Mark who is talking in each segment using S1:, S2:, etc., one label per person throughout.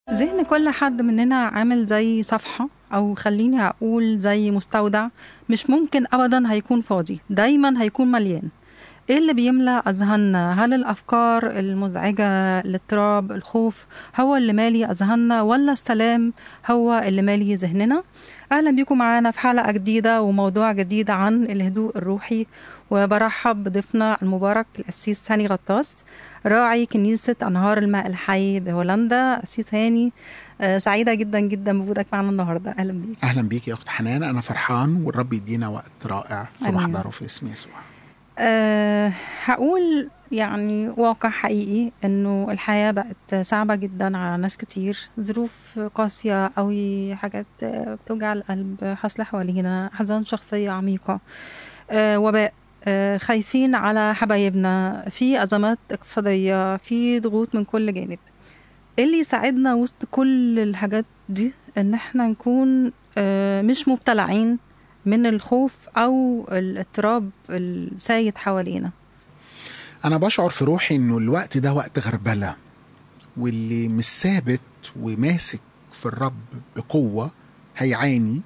S1: ذهن كل حد مننا عامل زي صفحة أو خليني أقول زي مستودع مش ممكن أبدا هيكون فاضي دايما هيكون مليان ايه اللي بيملى اذهاننا هل الافكار المزعجه الاضطراب الخوف هو اللي مالي اذهاننا ولا السلام هو اللي مالي ذهننا اهلا بيكم معانا في حلقه جديده وموضوع جديد عن الهدوء الروحي وبرحب بضيفنا المبارك القسيس هاني غطاس راعي كنيسه انهار الماء الحي بهولندا قسيس هاني آه، سعيده جدا جدا بوجودك معنا النهارده اهلا بيك
S2: اهلا بيك يا اخت حنان انا فرحان والرب يدينا وقت رائع في
S1: آمين.
S2: محضره في اسم يسوع
S1: أه هقول يعني واقع حقيقي انه الحياة بقت صعبة جدا على ناس كتير ظروف قاسية قوي حاجات آه، بتوجع القلب حاصلة حوالينا أحزان شخصية عميقة أه وباء أه خايفين على حبايبنا في أزمات اقتصادية في ضغوط من كل جانب إيه اللي يساعدنا وسط كل الحاجات دي ان احنا نكون أه مش مبتلعين من الخوف او الاضطراب السايد حوالينا
S2: انا بشعر في روحي انه الوقت ده وقت غربله واللي مش ثابت وماسك في الرب بقوه هيعاني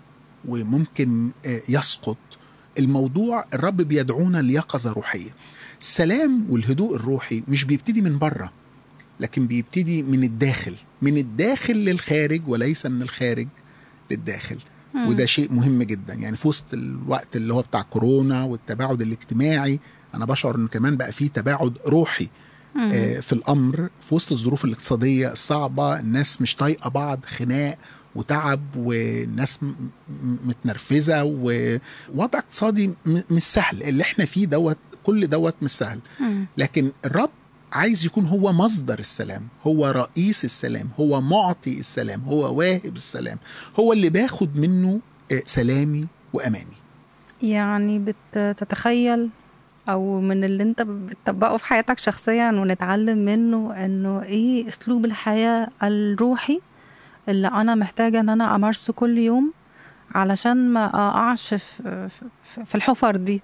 S2: وممكن آه، يسقط الموضوع الرب بيدعونا ليقظه روحيه السلام والهدوء الروحي مش بيبتدي من بره لكن بيبتدي من الداخل من الداخل للخارج وليس من الخارج للداخل وده شيء مهم جدا يعني في وسط الوقت اللي هو بتاع كورونا والتباعد الاجتماعي انا بشعر ان كمان بقى في تباعد روحي آه، في الامر في وسط الظروف الاقتصاديه الصعبه الناس مش طايقه بعض خناق وتعب والناس م- م- متنرفزه ووضع اقتصادي م- مش سهل اللي احنا فيه دوت كل دوت مش سهل
S1: مم.
S2: لكن الرب عايز يكون هو مصدر السلام هو رئيس السلام هو معطي السلام هو واهب السلام هو اللي باخد منه آه، سلامي واماني
S1: يعني بتتخيل او من اللي انت بتطبقه في حياتك شخصيا ونتعلم منه انه ايه اسلوب الحياة الروحي اللي انا محتاجة ان انا امارسه كل يوم علشان ما اقعش في, في- في الحفر دي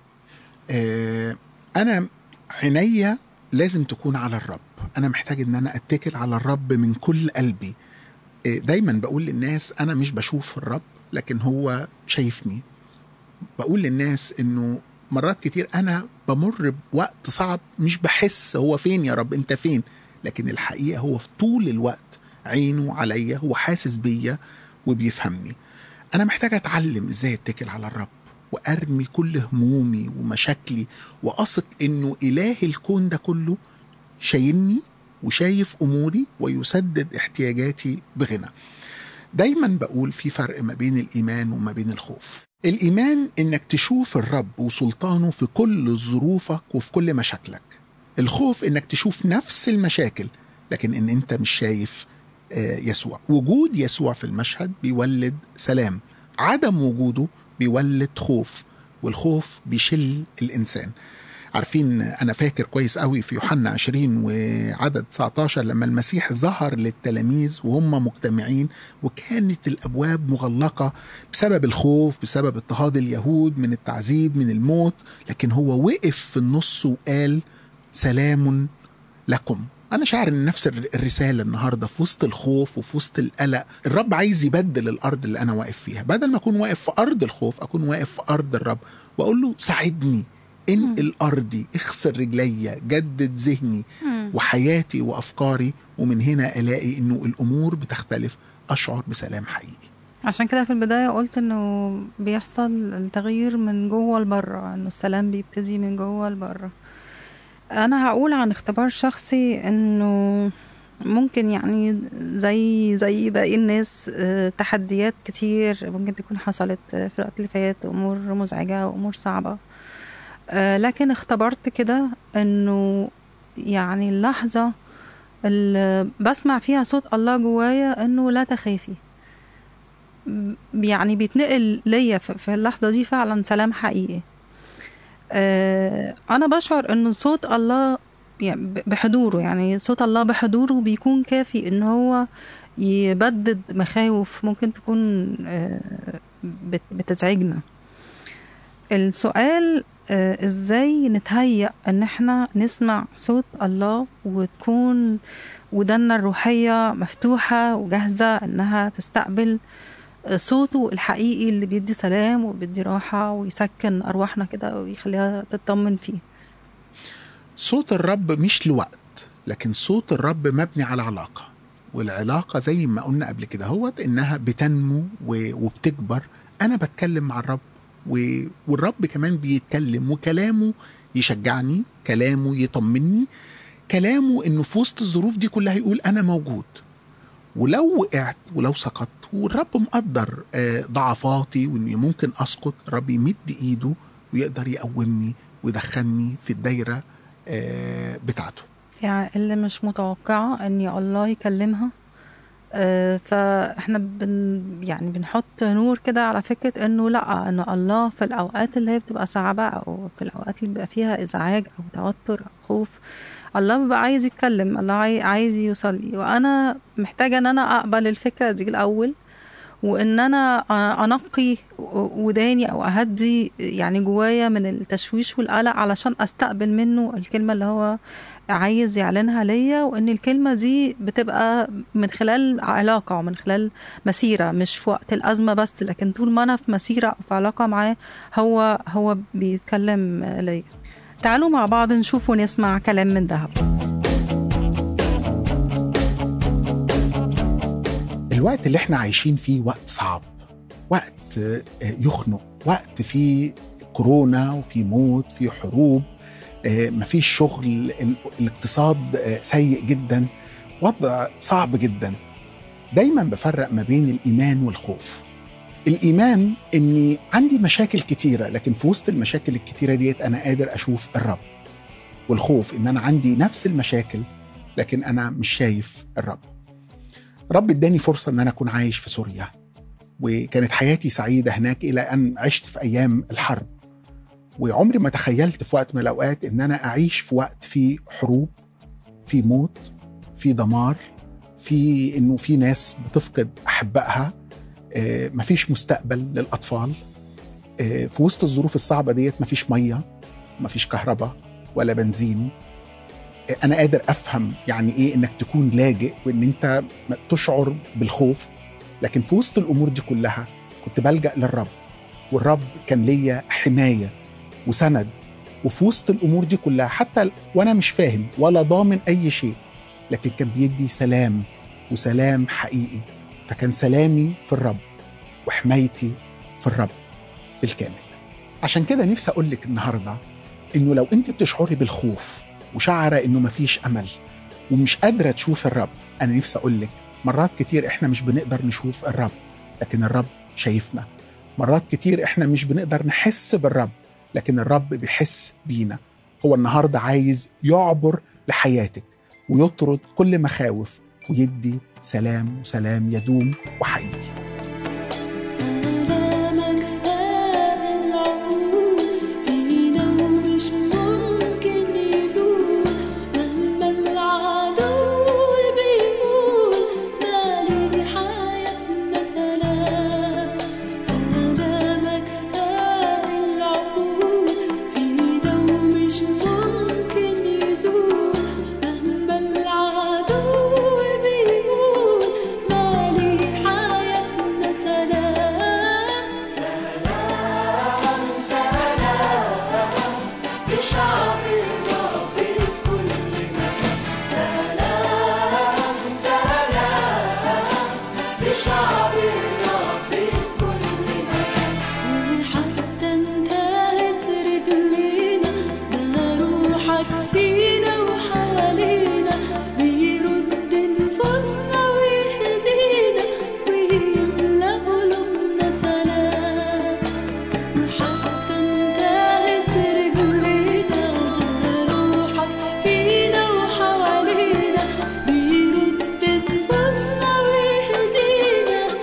S2: آه، انا عينيا لازم تكون على الرب انا محتاج ان انا اتكل على الرب من كل قلبي آه، دايما بقول للناس انا مش بشوف الرب لكن هو شايفني بقول للناس انه مرات كتير انا بمر بوقت صعب مش بحس هو فين يا رب انت فين لكن الحقيقه هو في طول الوقت عينه عليا هو حاسس بيا وبيفهمني انا محتاج اتعلم ازاي اتكل على الرب وارمي كل همومي ومشاكلي واثق انه اله الكون ده كله شايلني وشايف اموري ويسدد احتياجاتي بغنى دايما بقول في فرق ما بين الايمان وما بين الخوف الايمان انك تشوف الرب وسلطانه في كل ظروفك وفي كل مشاكلك الخوف انك تشوف نفس المشاكل لكن ان انت مش شايف آه، يسوع وجود يسوع في المشهد بيولد سلام عدم وجوده بيولد خوف والخوف بيشل الانسان عارفين انا فاكر كويس قوي في يوحنا 20 وعدد 19 لما المسيح ظهر للتلاميذ وهم مجتمعين وكانت الابواب مغلقه بسبب الخوف بسبب اضطهاد اليهود من التعذيب من الموت لكن هو وقف في النص وقال سلام لكم انا شاعر ان نفس الر- الرساله النهارده في وسط الخوف وفي وسط القلق الرب عايز يبدل الارض اللي انا واقف فيها بدل ما اكون واقف في ارض الخوف اكون واقف في ارض الرب واقول له ساعدني انقل ارضي اغسل رجليا جدد ذهني وحياتي وافكاري ومن هنا الاقي انه الامور بتختلف اشعر بسلام حقيقي
S1: عشان كده في البداية قلت انه بيحصل التغيير من جوه لبره انه السلام بيبتدي من جوه لبره انا هقول عن اختبار شخصي انه ممكن يعني زي زي باقي الناس آه، تحديات كتير ممكن تكون حصلت آه، في الوقت اللي فات امور مزعجة وامور صعبة آه، لكن اختبرت كده انه يعني اللحظة اللي بسمع فيها صوت الله جوايا انه لا تخافي يعني بيتنقل ليا في في اللحظة دي فعلا سلام حقيقي آه، أنا بشعر إن صوت الله يعني ب- بحضوره يعني صوت الله بحضوره بيكون كافي إن هو يبدد مخاوف ممكن تكون آه، بت- بتزعجنا السؤال آه، ازاي نتهيأ ان احنا نسمع صوت الله وتكون ودنا الروحية مفتوحة وجاهزة انها تستقبل آه، صوته الحقيقي اللي بيدي سلام وبيدي راحة ويسكن أرواحنا كده ويخليها تطمن فيه
S2: صوت الرب مش لوقت لكن صوت الرب مبني على علاقة والعلاقة زي ما قلنا قبل كده هو إنها بتنمو و- وبتكبر أنا بتكلم مع الرب و- والرب كمان بيتكلم وكلامه يشجعني كلامه يطمني كلامه إنه في وسط الظروف دي كلها يقول أنا موجود ولو وقعت ولو سقطت والرب مقدر آه، ضعفاتي وإني ممكن أسقط الرب يمد إيده ويقدر يقومني ويدخلني في الدايرة آه، بتاعته
S1: يعني اللي مش متوقعة ان الله يكلمها آه، فاحنا بن يعني بنحط نور كده على فكرة انه لا ان الله في الاوقات اللي هي بتبقى صعبة او في الاوقات اللي بيبقى فيها ازعاج او توتر او خوف الله بيبقى عايز يتكلم الله عاي- عايز يوصل لي وانا محتاجة ان انا اقبل الفكرة دي الاول وان انا انقي وداني او اهدي يعني جوايا من التشويش والقلق علشان استقبل منه الكلمه اللي هو عايز يعلنها ليا وان الكلمه دي بتبقى من خلال علاقه ومن خلال مسيره مش في وقت الازمه بس لكن طول ما انا في مسيره او في علاقه معاه هو هو بيتكلم ليا تعالوا مع بعض نشوف ونسمع كلام من ذهب
S2: الوقت اللي احنا عايشين فيه وقت صعب وقت آه، يخنق وقت فيه كورونا وفي موت في حروب آه، مفيش شغل ال- الاقتصاد آه، سيء جدا وضع صعب جدا دايما بفرق ما بين الإيمان والخوف الإيمان إني عندي مشاكل كتيرة لكن في وسط المشاكل الكتيرة ديت أنا قادر أشوف الرب والخوف إن أنا عندي نفس المشاكل لكن أنا مش شايف الرب رب اداني فرصة ان انا اكون عايش في سوريا وكانت حياتي سعيدة هناك الى ان عشت في ايام الحرب وعمري ما تخيلت في وقت من الاوقات ان انا اعيش في وقت فيه حروب في موت في دمار في انه في ناس بتفقد احبائها آه، مفيش مستقبل للاطفال آه، في وسط الظروف الصعبة ديت مفيش مية مفيش كهرباء ولا بنزين انا قادر افهم يعني ايه انك تكون لاجئ وان انت تشعر بالخوف لكن في وسط الامور دي كلها كنت بلجا للرب والرب كان ليا حمايه وسند وفي وسط الامور دي كلها حتى وانا مش فاهم ولا ضامن اي شيء لكن كان بيدي سلام وسلام حقيقي فكان سلامي في الرب وحمايتي في الرب بالكامل عشان كده نفسي اقول لك النهارده انه لو انت بتشعري بالخوف وشعره انه مفيش امل ومش قادره تشوف الرب انا نفسي اقول لك مرات كتير احنا مش بنقدر نشوف الرب لكن الرب شايفنا مرات كتير احنا مش بنقدر نحس بالرب لكن الرب بيحس بينا هو النهارده عايز يعبر لحياتك ويطرد كل مخاوف ويدي سلام وسلام يدوم وحقيقي
S3: سلامك فاق العقول فينا ومش ممكن يزول مهما العدو بيقول مالي حياتنا سلام سلامك فاق العقول فينا ومش ممكن يزول مهما العدو بيقول مالي حياتنا سلام سلام سلام لشعب الرب في كل مكان سلام سلام لشعب الرب في كل مكان وحتى انتهت رجلينا ده روحك فينا وحوالينا بيرد نفوسنا ويهدينا ويملى قلوبنا سلام وحتى انتهت رجلينا ده روحك فينا وحوالينا بيرد نفوسنا ويهدينا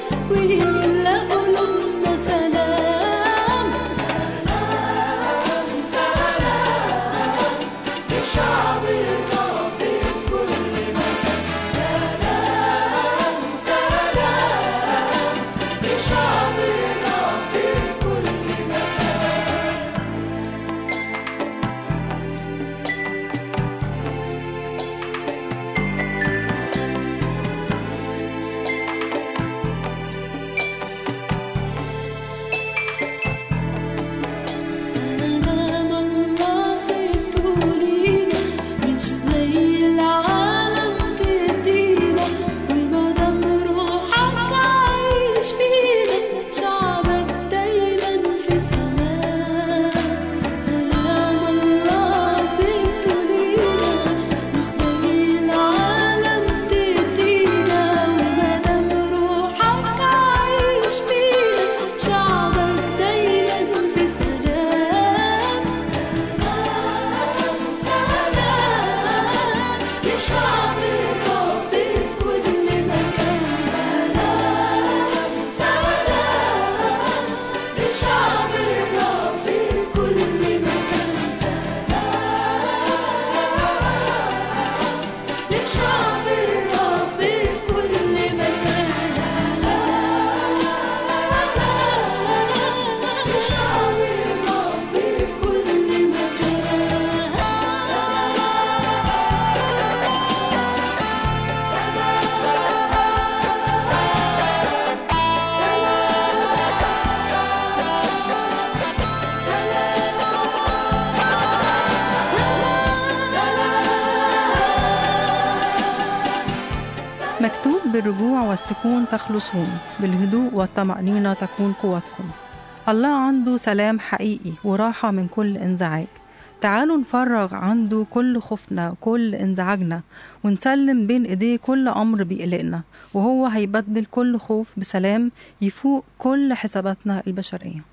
S1: مكتوب بالرجوع والسكون تخلصون بالهدوء والطمأنينة تكون قوتكم الله عنده سلام حقيقي وراحة من كل انزعاج تعالوا نفرغ عنده كل خوفنا كل انزعاجنا ونسلم بين ايديه كل امر بيقلقنا وهو هيبدل كل خوف بسلام يفوق كل حساباتنا البشريه